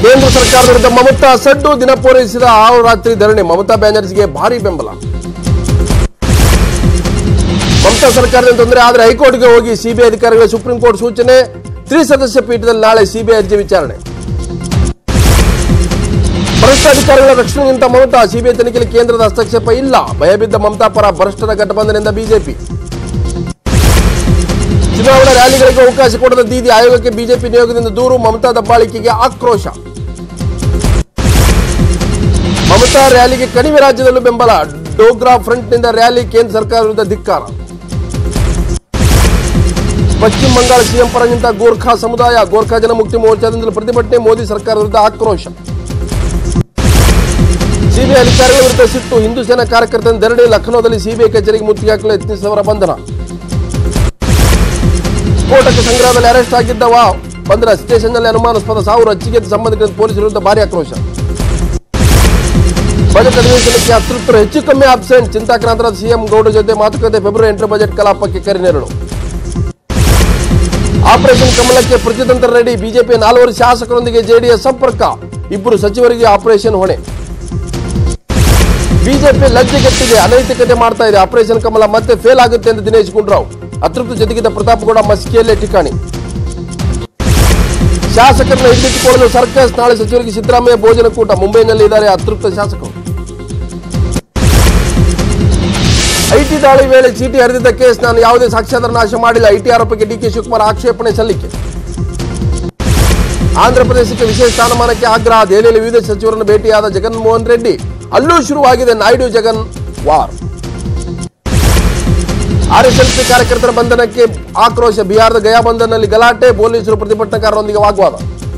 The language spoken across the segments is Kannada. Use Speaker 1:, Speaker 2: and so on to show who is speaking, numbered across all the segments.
Speaker 1: ಕೇಂದ್ರ ಸರ್ಕಾರದ ವಿರುದ್ಧ ಮಮತಾ ಸಡ್ಡು ದಿನ ಪೂರೈಸಿದ ಆರು ರಾತ್ರಿ ಧರಣಿ ಮಮತಾ ಬ್ಯಾನರ್ಜಿಗೆ ಭಾರಿ ಬೆಂಬಲ ಮಮತಾ ಸರ್ಕಾರದಿಂದ ತೊಂದರೆ ಆದರೆ ಹೈಕೋರ್ಟ್ಗೆ ಹೋಗಿ ಸಿಬಿಐ ಅಧಿಕಾರಿಗಳ ಸುಪ್ರೀಂ ಕೋರ್ಟ್ ಸೂಚನೆ ತ್ರಿಸದಸ್ಯ ಪೀಠದಲ್ಲಿ ನಾಳೆ ಸಿಬಿಐ ಅರ್ಜಿ ವಿಚಾರಣೆ ಭ್ರಷ್ಟ ಅಧಿಕಾರಿಗಳ ರಕ್ಷಣೆಗಿಂತ ಮಮತಾ ಸಿಬಿಐ ತನಿಖೆಯಲ್ಲಿ ಕೇಂದ್ರದ ಹಸ್ತಕ್ಷೇಪ ಇಲ್ಲ ಭಯಬಿದ್ದ ಮಮತಾ ಪರ ಭ್ರಷ್ಟರ ಗಠಬಂಧನದಿಂದ ಬಿಜೆಪಿ ಚುನಾವಣಾ ರ್ಯಾಲಿಗಳಿಗೆ ಅವಕಾಶ ಕೊಡದ ದೀದಿ ಆಯೋಗಕ್ಕೆ ಬಿಜೆಪಿ ನಿಯೋಗದಿಂದ ದೂರು ಮಮತಾ ದಬ್ಬಾಳಿಕೆಗೆ ಆಕ್ರೋಶ ಮಮತಾ ರ್ಯಾಲಿಗೆ ಕಣಿವೆ ರಾಜ್ಯದಲ್ಲೂ ಬೆಂಬಲ ಡೋಗ್ರಾ ಫ್ರಂಟ್ನಿಂದ ರ್ಯಾಲಿ ಕೇಂದ್ರ ಸರ್ಕಾರ ವಿರುದ್ಧ ಧಿಕ್ಕಾರ ಪಶ್ಚಿಮ ಬಂಗಾಳ ಸಿಎಂ ಪರಗಿಂತ ಗೋರ್ಖಾ ಸಮುದಾಯ ಗೋರ್ಖಾ ಜನಮುಕ್ತಿ ಮೋರ್ಚಾದಿಂದಲೂ ಪ್ರತಿಭಟನೆ ಮೋದಿ ಸರ್ಕಾರ ವಿರುದ್ಧ ಆಕ್ರೋಶ ಸಿಬಿಐ ಅಧಿಕಾರಿಗಳ ವಿರುದ್ಧ ಸಿಟ್ಟು ಹಿಂದೂ ಸೇನಾ ಕಾರ್ಯಕರ್ತನ ಧರಣಿ ಲಖನೌದಲ್ಲಿ ಸಿಬಿಐ ಕಚೇರಿಗೆ ಮುತ್ತಿಗೆ ಹಾಕಲು ಯತ್ನಿಸಿದವರ ಬಂಧನ ಸ್ಫೋಟಕ ಸಂಗ್ರಹದಲ್ಲಿ ಅರೆಸ್ಟ್ ಆಗಿದ್ದವ ಬಂಧನ ಸ್ಟೇಷನ್ನಲ್ಲಿ ಅನುಮಾನಾಸ್ಪದ ಸಾವು ರಚ್ಚಿಗೆ ಸಂಬಂಧಿಸಿದ ಪೊಲೀಸರ ವಿರುದ್ಧ ಭಾರಿ ಆಕ್ರೋಶ ಬಜೆಟ್ ಅಧಿವೇಶನಕ್ಕೆ ಅತೃಪ್ತರು ಹೆಚ್ಚು ಕಮ್ಮಿ ಆಬ್ಸೆಂಟ್ ಚಿಂತಾಕ್ರಾಂತರಾದ ಸಿಎಂ ಗೌಡ ಜೊತೆ ಮಾತುಕತೆ ಫೆಬ್ರವರಿ ಎಂಟರ ಬಜೆಟ್ ಕಲಾಪಕ್ಕೆ ಕರೆ ನೆರಳು ಆಪರೇಷನ್ ಕಮಲಕ್ಕೆ ಪ್ರತಿತಂತ್ರ ರೆಡಿ ಬಿಜೆಪಿ ನಾಲ್ವರು ಶಾಸಕರೊಂದಿಗೆ ಜೆಡಿಎಸ್ ಸಂಪರ್ಕ ಇಬ್ಬರು ಸಚಿವರಿಗೆ ಆಪರೇಷನ್ ಹೊಣೆ ಬಿಜೆಪಿ ಲಜ್ಜೆಗೆಟ್ಟಿದೆ ಅನೈತಿಕತೆ ಮಾಡ್ತಾ ಇದೆ ಆಪರೇಷನ್ ಕಮಲ ಮತ್ತೆ ಫೇಲ್ ಆಗುತ್ತೆ ಎಂದು ದಿನೇಶ್ ಗುಂಡೂರಾವ್ ಅತೃಪ್ತ ಜೊತೆಗಿದ್ದ ಪ್ರತಾಪ್ಗೌಡ ಮಸ್ಕಿಯಲ್ಲೇ ಠಿಕಾಣಿ ಶಾಸಕರನ್ನ ಹಿಡಿದಿಟ್ಟುಕೊಳ್ಳಲು ಸರ್ಕಸ್ ನಾಳೆ ಸಚಿವರಿಗೆ ಸಿದ್ದರಾಮಯ್ಯ ಭೋಜನ ಕೂಟ ಮುಂಬೈನಲ್ಲಿ ಇದ್ದಾರೆ ಅತೃಪ್ತ ಶಾಸಕರು ಐಟಿ ದಾಳಿ ವೇಳೆ ಚೀಟಿ ಹರಿದಿದ್ದ ಕೇಸ್ ನಾನು ಯಾವುದೇ ಸಾಕ್ಷ್ಯಾಧಾರ ನಾಶ ಮಾಡಿಲ್ಲ ಐಟಿ ಆರೋಪಕ್ಕೆ ಡಿಕೆ ಶಿವಕುಮಾರ್ ಆಕ್ಷೇಪಣೆ ಸಲ್ಲಿಕೆ ಆಂಧ್ರ ಪ್ರದೇಶಕ್ಕೆ ವಿಶೇಷ ಸ್ಥಾನಮಾನಕ್ಕೆ ಆಗ್ರಹ ದೆಹಲಿಯಲ್ಲಿ ವಿವಿಧ ಸಚಿವರನ್ನು ಭೇಟಿಯಾದ ಜಗನ್ಮೋಹನ್ ರೆಡ್ಡಿ ಅಲ್ಲೂ ಶುರುವಾಗಿದೆ ನಾಯ್ಡು ಜಗನ್ ವಾರ್ ಆರ್ಎಸ್ಎಲ್ಪಿ ಕಾರ್ಯಕರ್ತರ ಬಂಧನಕ್ಕೆ ಆಕ್ರೋಶ ಬಿಹಾರದ ಗಯಾ ಬಂಧನಲ್ಲಿ ಗಲಾಟೆ ಪೊಲೀಸರು ಪ್ರತಿಭಟನಾಕಾರರೊಂದಿಗೆ ವಾಗ್ವಾದ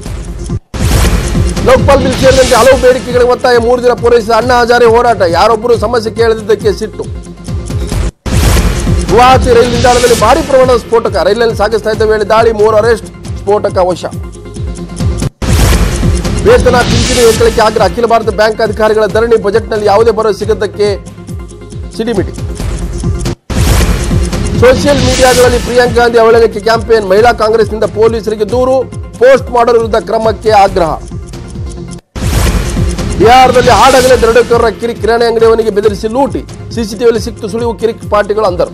Speaker 1: ಲೋಕಪಾಲ್ ಬಿಲ್ ಸೇರಿದಂತೆ ಹಲವು ಬೇಡಿಕೆಗಳಿಗೆ ಒತ್ತಾಯ ಮೂರು ದಿನ ಪೂರೈಸಿದ ಅಣ್ಣಾ ಹಜಾರೆ ಹೋರಾಟ ಯಾರೊಬ್ಬರು ಸಮಸ್ಯೆ ಕೇಳದಿದ್ದಕ್ಕೆ ಸಿಟ್ಟು ಗುವಾಹತಿ ರೈಲು ನಿಲ್ದಾಣದಲ್ಲಿ ಭಾರಿ ಪ್ರಮಾಣದ ಸ್ಫೋಟಕ ರೈಲಿನಲ್ಲಿ ಸಾಗಿಸ್ತಾ ಇದ್ದ ವೇಳೆ ದಾಳಿ ಮೂರು ಅರೆಸ್ಟ್ ಸ್ಫೋಟಕ ವಶ ವೇತನ ಪಿಂಚಣಿ ಹೆಚ್ಚಳಕ್ಕೆ ಆಗ್ರಹ ಅಖಿಲ ಭಾರತ ಬ್ಯಾಂಕ್ ಅಧಿಕಾರಿಗಳ ಧರಣಿ ಬಜೆಟ್ನಲ್ಲಿ ಯಾವುದೇ ಭರವಸೆ ಸಿಗದಕ್ಕೆ ಸಿಡಿಮಿಡಿ ಸೋಷಿಯಲ್ ಮೀಡಿಯಾಗಳಲ್ಲಿ ಪ್ರಿಯಾಂಕಾ ಗಾಂಧಿ ಅವಳಕ್ಕೆ ಕ್ಯಾಂಪೇನ್ ಮಹಿಳಾ ಕಾಂಗ್ರೆಸ್ನಿಂದ ಪೊಲೀಸರಿಗೆ ದೂರು ಪೋಸ್ಟ್ ಮಾಡೋರ ವಿರುದ್ಧ ಕ್ರಮಕ್ಕೆ ಆಗ್ರಹ ಬಿಹಾರದಲ್ಲಿ ಹಾಡಗಲೇ ದರೋಡೆಕೋರರ ಕಿರಿ ಕಿರಾಣಿ ಅಂಗಡಿಯವನಿಗೆ ಬೆದರಿಸಿ ಲೂಟಿ ಸಿಸಿಟಿವಿಯಲ್ಲಿ ಸಿಕ್ತು ಸುಳಿವು ಕಿರಿಕ್ ಪಾರ್ಟಿಗಳು ಅಂದರು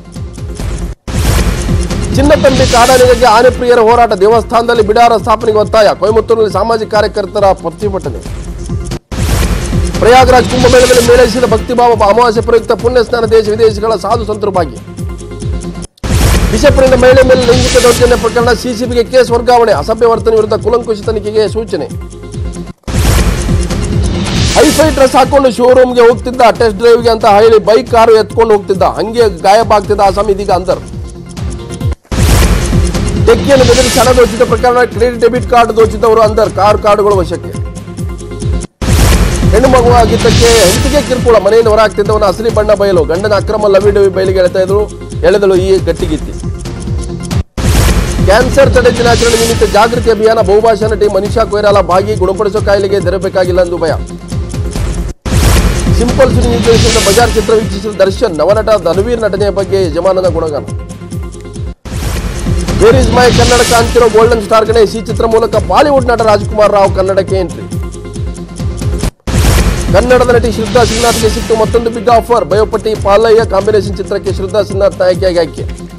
Speaker 1: ಚಿನ್ನತಂಬಿ ಕಾಡಾನೆಗಳಿಗೆ ಆನೆ ಪ್ರಿಯರ ಹೋರಾಟ ದೇವಸ್ಥಾನದಲ್ಲಿ ಬಿಡಾರ ಸ್ಥಾಪನೆಗೆ ಒತ್ತಾಯ ಕೊಯಮತ್ತೂರಿನಲ್ಲಿ ಸಾಮಾಜಿಕ ಕಾರ್ಯಕರ್ತರ ಪ್ರತಿಭಟನೆ ಪ್ರಯಾಗ್ರಾಜ್ ಕುಂಭಮೇಳದಲ್ಲಿ ಮೇಳೈಸಿದ ಭಕ್ತಿಭಾವ ಅಮಾವಾಸ್ಯೆ ಪ್ರಯುಕ್ತ ಪುಣ್ಯ ಸ್ನಾನ ದೇಶ ವಿದೇಶಗಳ ಸಾಧು ಸಂತರು ಭಾಗಿ ಬಿಜೆಪಿಯಿಂದ ಮಹಿಳೆ ಮೇಲೆ ಲೈಂಗಿಕ ದೌರ್ಜನ್ಯ ಪ್ರಕರಣ ಸಿಸಿಬಿಗೆ ಕೇಸ್ ವರ್ಗಾವಣೆ ಅಸಭ್ಯ ವರ್ತನೆ ವಿರುದ್ಧ ಕುಲಂಕುಷ ತನಿಖೆಗೆ ಸೂಚನೆ ಹೈಫೈ ಡ್ರೆಸ್ ಹಾಕೊಂಡು ಶೋರೂಮ್ಗೆ ಹೋಗ್ತಿದ್ದ ಟೆಸ್ಟ್ ಡ್ರೈವ್ಗೆ ಅಂತ ಹೇಳಿ ಬೈಕ್ ಕಾರು ಎತ್ಕೊಂಡು ಹೋಗ್ತಿದ್ದ ಹಂಗೆ ಗಾಯಬಾಗ್ತಿದ್ದ ಆಸಾಮಿ ಇದೀಗ ಅಂತರ್ ಟೆಕ್ಕಿಯನ್ನು ಬೆದರಿಸಿ ಹಣ ದೋಚಿದ ಪ್ರಕರಣ ಕ್ರೆಡಿಟ್ ಡೆಬಿಟ್ ಕಾರ್ಡ್ ದೋಚಿದವರು ಅಂದರ್ ಕಾರು ಕಾರ್ಡುಗಳು ವಶಕ್ಕೆ ಹೆಣ್ಣು ಮಗುವಾಗಿದ್ದಕ್ಕೆ ಹೆಂಡತಿಗೆ ಕಿರುಕುಳ ಮನೆಯಿಂದ ಹೊರಹಾಗ್ತಿದ್ದವನ ಅಸಲಿ ಬಣ್ಣ ಬಯಲು ಗಂಡನ ಅಕ್ರಮ ಲವಿ ಡವಿ ಬಯಲಿಗೆ ಎಳೆತಾ ಇದ್ರು ಎಳೆದಳು ಈ ಗಟ್ಟಿಗಿತ್ತಿ ಕ್ಯಾನ್ಸರ್ ತಡೆ ದಿನಾಚರಣೆ ನಿಮಿತ್ತ ಜಾಗೃತಿ ಅಭಿಯಾನ ಬಹುಭಾಷಾ ನಟಿ ಮನೀಷಾ ಕೊಯ್ರಾಲ ಭಾಗಿ ಗುಣಪಡಿಸೋ ಕಾಯಿಲೆಗೆ ತೆರಬೇಕಾಗಿಲ್ಲ ಎಂದು ಭಯ ಸಿಂಪಲ್ ಸುನಿ ನಿರ್ದೇಶನದ ಬಜಾರ್ ಚಿತ್ರ ವೀಕ್ಷಿಸಿದ ದರ್ಶನ್ ನವನಟ ಧನುವೀರ್ ನಟನೆಯ ಬಗ್ಗೆ ಯಜಮಾನನ ಗುಣಗಾನ ವೇರ್ ಇಸ್ ಮೈ ಕನ್ನಡ ಕಾಂತಿರೋ ಗೋಲ್ಡನ್ ಸ್ಟಾರ್ ಗಣೇಶ್ ಈ ಚಿತ್ರ ಮೂಲಕ ಬಾಲಿವುಡ್ ನಟ ರಾಜ್ಕುಮಾರ್ ರಾವ್ ಕನ್ನಡಕ್ಕೆ ಎಂಟ್ರಿ ಕನ್ನಡದ ನಟಿ ಶ್ರದ್ಧಾ ಸಿನ್ಹಾತ್ಗೆ ಸಿಕ್ತು ಮತ್ತೊಂದು ಬಿಗ್ ಆಫರ್ ಬಯೋಪಟ್ಟಿ ಪಾಲಯ್ಯ ಕಾಂಬಿನೇಷನ್ ಚಿತ್ರಕ್ಕೆ ಶ್ರದ್ಧಾ ಸಿನ್ಹಾತ್ ನಾಯಕಿಯಾಗಿ ಆಯ್ಕೆ